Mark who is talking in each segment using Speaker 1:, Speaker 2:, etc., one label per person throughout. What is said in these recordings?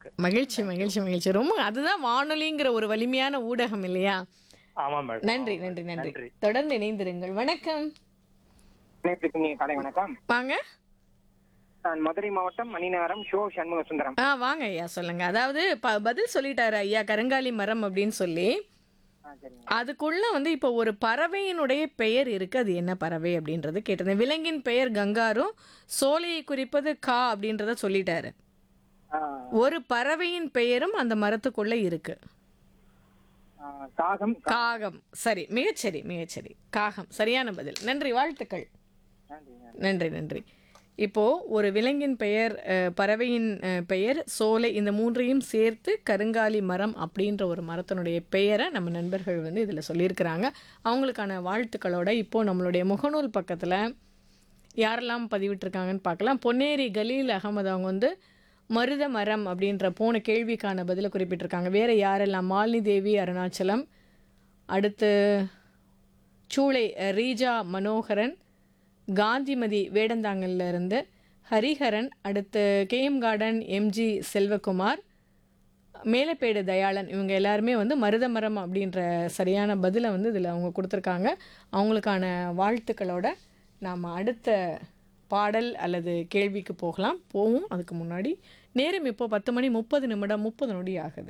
Speaker 1: இருக்கு
Speaker 2: மகிழ்ச்சி மகிழ்ச்சி மகிழ்ச்சி ரொம்ப அதுதான் வானொலிங்கிற ஒரு வலிமையான ஊடகம் இல்லையா
Speaker 1: ஆமா மேடம்
Speaker 2: நன்றி நன்றி நன்றி
Speaker 1: நன்றி.
Speaker 2: தொடர்ந்து இணைந்திருங்கள் வணக்கம்
Speaker 3: இணையத்துக்கு நீங்க காலை வணக்கம்
Speaker 2: வாங்க
Speaker 3: நான் மதுரை மாவட்டம் மணிநகரம் ஷோ சண்முக சுந்தரம்
Speaker 2: ஆ வாங்க ஐயா சொல்லுங்க அதாவது ப- பதில் சொல்லிட்டாரு ஐயா கருங்காலி மரம் அப்படின்னு சொல்லி
Speaker 3: ஆ, சரிங்க
Speaker 2: அதுக்குள்ள வந்து இப்போ ஒரு பறவையினுடைய பெயர் இருக்கு அது என்ன பறவை அப்படின்றது கேட்டது விலங்கின் பெயர் கங்காரும் சோலையை குறிப்பது கா அப்படின்றத சொல்லிட்டாரு
Speaker 3: ஆ,
Speaker 2: ஒரு பறவையின் பெயரும் அந்த மரத்துக்குள்ள இருக்கு
Speaker 3: ஆ, காகம்
Speaker 2: காகம் சரி மிகச்சரி மிகச்சரி காகம் சரியான பதில் நன்றி வாழ்த்துக்கள்
Speaker 3: நன்றிங்க.
Speaker 2: நன்றி நன்றி இப்போ ஒரு விலங்கின் பெயர் அஹ், பறவையின் அஹ், பெயர் சோலை இந்த மூன்றையும் சேர்த்து கருங்காலி மரம் அப்படின்ற ஒரு மரத்தினுடைய பெயரை நம்ம நண்பர்கள் வந்து இதில் சொல்லியிருக்கிறாங்க அவங்களுக்கான வாழ்த்துக்களோட இப்போ நம்மளுடைய முகநூல் பக்கத்தில் யாரெல்லாம் பதிவிட்டிருக்காங்கன்னு பார்க்கலாம் பொன்னேரி கலீல் அகமது அவங்க வந்து மருத மரம் அப்படின்ற போன கேள்விக்கான பதிலை குறிப்பிட்டிருக்காங்க வேறு யாரெல்லாம் மாலினி தேவி அருணாச்சலம் அடுத்து சூளை அஹ், ரீஜா மனோகரன் காந்திமதி வேடந்தாங்கல்ல இருந்து ஹரிஹரன் அடுத்து K M garden M G Selvakumar Melapedu Dayalan இவங்க எல்லாருமே வந்து மருதமரம் அப்படின்ற சரியான பதிலை வந்து இதில் அவங்க கொடுத்துருக்காங்க அவங்களுக்கான வாழ்த்துக்களோட நாம் அடுத்த பாடல் அல்லது கேள்விக்கு போகலாம் போவோம் அதுக்கு முன்னாடி நேரம் இப்போ பத்து மணி முப்பது நிமிடம் முப்பது நொடி ஆகுது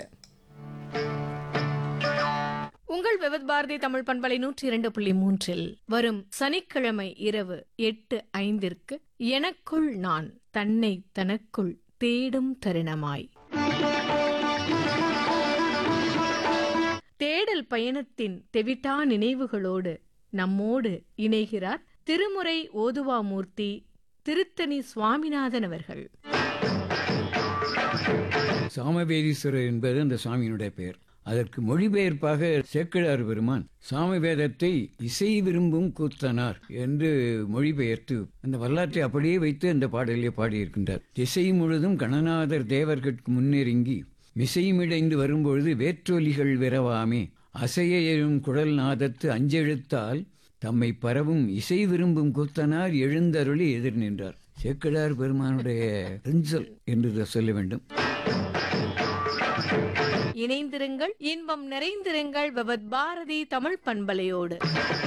Speaker 2: உங்கள் விவத் பாரதி தமிழ் பண்பலை நூற்றி இரண்டு புள்ளி மூன்றில் வரும் சனிக்கிழமை இரவு எட்டு ஐந்திற்கு எனக்குள் நான் தன்னை தனக்குள் தேடும் தருணமாய் தேடல் பயணத்தின் தெவிட்டா நினைவுகளோடு நம்மோடு இணைகிறார் திருமுறை ஓதுவாமூர்த்தி திருத்தணி சுவாமிநாதன் அவர்கள்
Speaker 4: சாமவேதீஸ்வரர் என்பது அந்த சாமியினுடைய பெயர் அதற்கு மொழிபெயர்ப்பாக சேக்கிழார் பெருமான் சாம வேதத்தை இசை விரும்பும் கூத்தனார் என்று மொழிபெயர்த்து அந்த வரலாற்றை அப்படியே வைத்து அந்த பாடலிலே பாடியிருக்கின்றார் திசை முழுதும் கணநாதர் தேவர்கட்கு முன்னெருங்கி மிசைமிடைந்து வரும்பொழுது வேற்றொலிகள் விரவாமே அசைய எழும் குழல் நாதத்து அஞ்செழுத்தால் தம்மை பரவும் இசை விரும்பும் கூத்தனார் எழுந்தருளி எதிர் நின்றார் சேக்கிழார் பெருமானுடைய பெஞ்சல் என்று இதை சொல்ல வேண்டும்
Speaker 2: இணைந்திருங்கள் இன்பம் நிறைந்திருங்கள் விவத் பாரதி தமிழ் பண்பலையோடு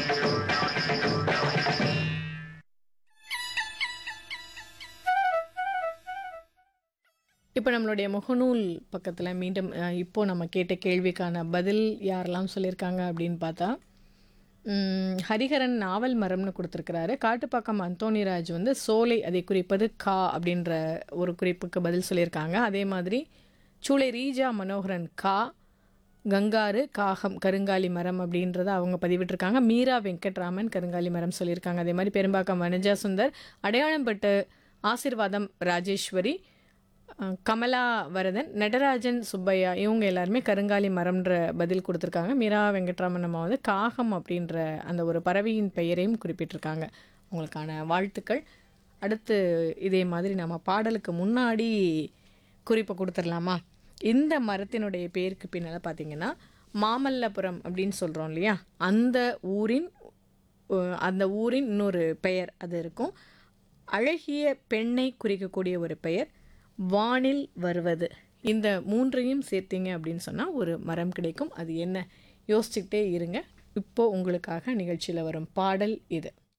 Speaker 2: இப்போ நம்மளுடைய முகநூல் பக்கத்தில் மீண்டும் அஹ், இப்போ நம்ம கேட்ட கேள்விக்கான பதில் யாரெல்லாம் சொல்லியிருக்காங்க அப்படின்னு பார்த்தா உம், ஹரிஹரன் நாவல் மரம்னு கொடுத்துருக்கிறாரு காட்டுப்பாக்கம் அந்தோணிராஜ் வந்து சோலை அதை குறிப்பது கா அப்படின்ற ஒரு குறிப்புக்கு பதில் சொல்லியிருக்காங்க அதே மாதிரி சூளை ரீஜா மனோகரன் கா கங்காரு காகம் கருங்காலி மரம் அப்படின்றத அவங்க பதிவிட்டிருக்காங்க மீரா வெங்கட்ராமன் கருங்காலி மரம் சொல்லியிருக்காங்க அதே மாதிரி பெரும்பாக்கம் வனஜா சுந்தர் அடையாளம்பட்டு ஆசிர்வாதம் ராஜேஸ்வரி அஹ், கமலா வரதன் நடராஜன் சுப்பையா இவங்க எல்லாருமே கருங்காலி மரம்ன்ற பதில் கொடுத்துருக்காங்க மீரா வெங்கட்ராமன் அம்மா வந்து காகம் அப்படின்ற அந்த ஒரு பறவையின் பெயரையும் குறிப்பிட்டிருக்காங்க உங்களுக்கான வாழ்த்துக்கள் அடுத்து இதே மாதிரி நம்ம பாடலுக்கு முன்னாடி குறிப்பை கொடுத்துடலாமா இந்த மரத்தினுடைய பேருக்கு பின்னால் பார்த்தீங்கன்னா மாமல்லபுரம் அப்படின்னு சொல்கிறோம் இல்லையா அந்த ஊரின் அஹ், அந்த ஊரின் இன்னொரு பெயர் அது இருக்கும் அழகிய பெண்ணை குறிக்கக்கூடிய ஒரு பெயர் வானில் வருவது இந்த மூன்றையும் சேர்த்தீங்க அப்படின்னு சொன்னால் ஒரு மரம் கிடைக்கும் அது என்ன யோசிச்சுக்கிட்டே இருங்க இப்போ உங்களுக்காக நிகழ்ச்சியில் வரும் பாடல் இது